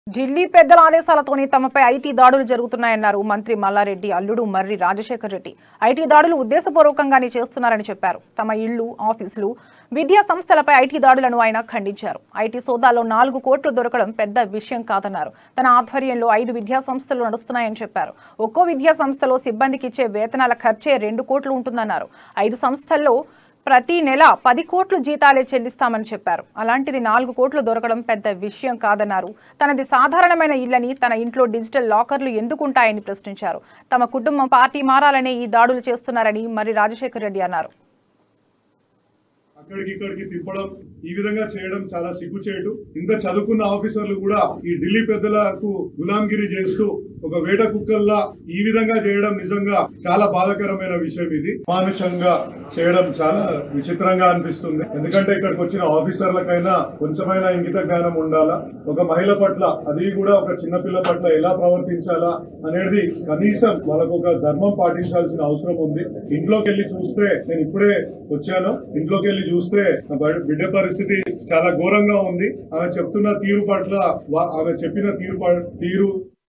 ఢిల్లీ పెద్దల ఆదేశాలతోనే తమపై ఐటీ దాడులు జరుగుతున్నాయన్నారు మంత్రి మల్లారెడ్డి అల్లుడు మర్రి రాజశేఖర్ రెడ్డి ఐటీ దాడులు ఉద్దేశపూర్వకంగానే చేస్తున్నారని చెప్పారు తమ ఇళ్లు ఆఫీసులు విద్యా సంస్థలపై ఐటీ దాడులను ఆయన ఖండించారు ఐటీ సోదాల్లో నాలుగు కోట్లు దొరకడం పెద్ద విషయం కాదన్నారు తన ఆధ్వర్యంలో ఐదు విద్యా సంస్థలు నడుస్తున్నాయని చెప్పారు ఒక్కో విద్యా సంస్థలో సిబ్బందికి ఇచ్చే వేతనాల ఖర్చే రెండు కోట్లు ఉంటుందన్నారు ఐదు సంస్థల్లో ప్రతి నెల పది కోట్లు జీతాలే చెల్లిస్తామని చెప్పారు అలాంటిది నాలుగు కోట్లు దొరకడం పెద్ద విషయం కాదన్నారు తనది సాధారణమైన ఇల్లని తన ఇంట్లో డిజిటల్ లాకర్లు ఎందుకుంటాయని ప్రశ్నించారు తమ కుటుంబం పార్టీ మారాలనే ఈ దాడులు చేస్తున్నారని మరి రాజశేఖర్ రెడ్డి అన్నారు అక్కడికి ఇక్కడికి తిప్పడం ఈ విధంగా చేయడం చాలా సిగ్గుచేటు ఇంత చదువుకున్న ఆఫీసర్లు కూడా ఈ ఢిల్లీ పెద్దలకు గులాంగిరి చేస్తూ ఒక వేట కుక్కల్లా ఈ విధంగా చేయడం నిజంగా చాలా బాధాకరమైన విషయం ఇది మానుషంగా చేయడం చాలా విచిత్రంగా అనిపిస్తుంది ఎందుకంటే ఇక్కడికి వచ్చిన ఆఫీసర్లకైనా కొంచెమైనా ఇంగిత జ్ఞానం ఉండాలా ఒక మహిళ పట్ల అది కూడా ఒక చిన్నపిల్ల పట్ల ఎలా ప్రవర్తించాలా అనేది కనీసం వాళ్ళకు ఒక ధర్మం పాటించాల్సిన అవసరం ఉంది ఇంట్లోకి వెళ్ళి చూస్తే నేను ఇప్పుడే వచ్చాను ఇంట్లోకి వెళ్ళి చూస్తే నా బడి- బిడ్డ పరిస్థితి చాలా ఘోరంగా ఉంది ఆమె చెప్తున్న తీరు పట్ల వా- ఆమె చెప్పిన తీరు ప- తీరు